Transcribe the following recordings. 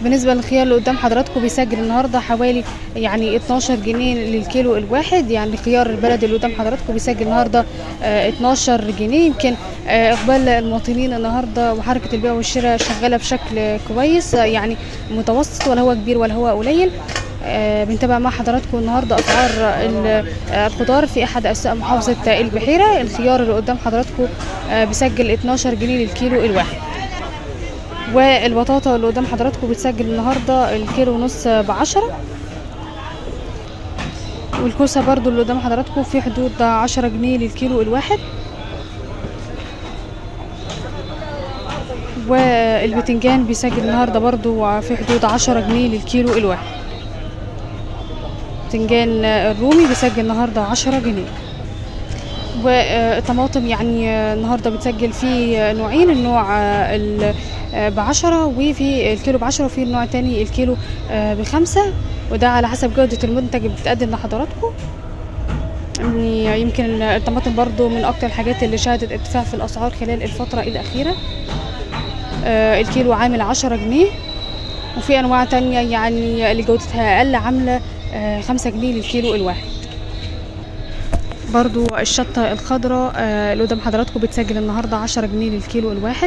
بالنسبة للخيار اللي قدام حضراتكم بيسجل النهارده حوالي يعني 12 جنيه للكيلو الواحد يعني خيار البلد اللي قدام حضراتكم بيسجل النهارده آه، 12 جنيه يمكن آه، اقبال المواطنين النهارده وحركة البيع والشراء شغالة بشكل كويس آه، يعني متوسط ولا هو كبير ولا هو قليل آه، بنتابع مع حضراتكم النهارده اسعار ال- آه، الخضار في احد اسواق محافظه البحيره الخيار اللي قدام حضراتكم آه، بيسجل 12 جنيه للكيلو الواحد والبطاطا اللي قدام حضراتكم بتسجل النهارده الكيلو ونص بعشرة والكوسه برضو اللي قدام حضراتكم في حدود عشرة جنيه للكيلو الواحد والبتنجان بيسجل النهارده برضو في حدود عشرة جنيه للكيلو الواحد بتنجان الرومي بيسجل النهارده عشرة جنيه والطماطم يعني النهارده بتسجل في نوعين النوع ال- بعشرة وفي الكيلو بعشرة وفي النوع التاني الكيلو بخمسة وده على حسب جودة المنتج اللي بتقدم لحضراتكم يعني يمكن الطماطم برضو من أكتر الحاجات اللي شهدت ارتفاع في الأسعار خلال الفترة الأخيرة آه، الكيلو عامل عشرة جنيه وفي أنواع تانية يعني اللي جودتها أقل عاملة آه، خمسة جنيه للكيلو الواحد برضو الشطة الخضراء آه، اللي قدام حضراتكم بتسجل النهاردة عشرة جنيه للكيلو الواحد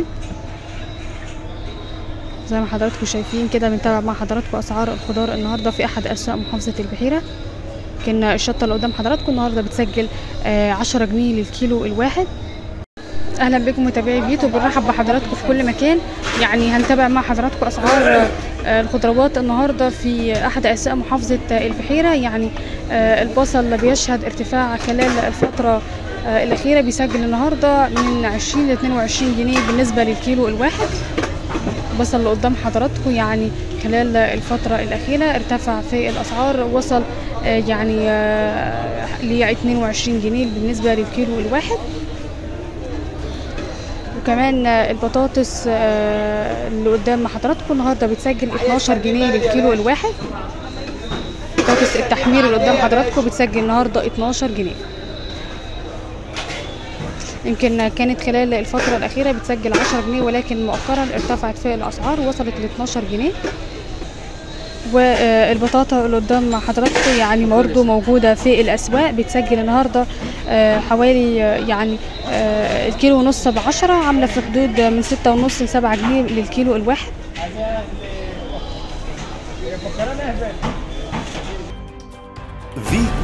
زي ما حضراتكم شايفين كده بنتابع مع حضراتكم أسعار الخضار النهاردة في أحد أسواق محافظة البحيرة كان الشطة اللي قدام حضراتكم النهاردة بتسجل آه، عشرة جنيه للكيلو الواحد اهلا بكم متابعي بيوتيوب بنرحب بحضراتكم في كل مكان يعني هنتابع مع حضراتكم اسعار آه، الخضروات النهارده في احد اسواق محافظه آه، البحيره يعني آه، البصل بيشهد ارتفاع خلال الفتره آه، الاخيره بيسجل النهارده من 20 ل 22 جنيه بالنسبه للكيلو الواحد البصل اللي قدام حضراتكم يعني خلال الفترة الأخيرة ارتفع في الأسعار وصل آه، يعني ل 22 جنيه بالنسبة للكيلو الواحد وكمان آه، البطاطس آه، اللي قدام حضراتكم النهارده بتسجل 12 جنيه للكيلو الواحد بطاطس التحمير اللي قدام حضراتكم بتسجل النهارده 12 جنيه يمكن كانت خلال الفترة الأخيرة بتسجل 10 جنيه ولكن مؤخرا ارتفعت في الأسعار وصلت ل 12 جنيه والبطاطا اللي قدام حضراتكم يعني برضه موجودة في الأسواق بتسجل النهاردة آه، حوالي آه، يعني آه، الكيلو ونص بعشرة عاملة في حدود من ستة ونص لسبعة جنيه للكيلو الواحد فيتو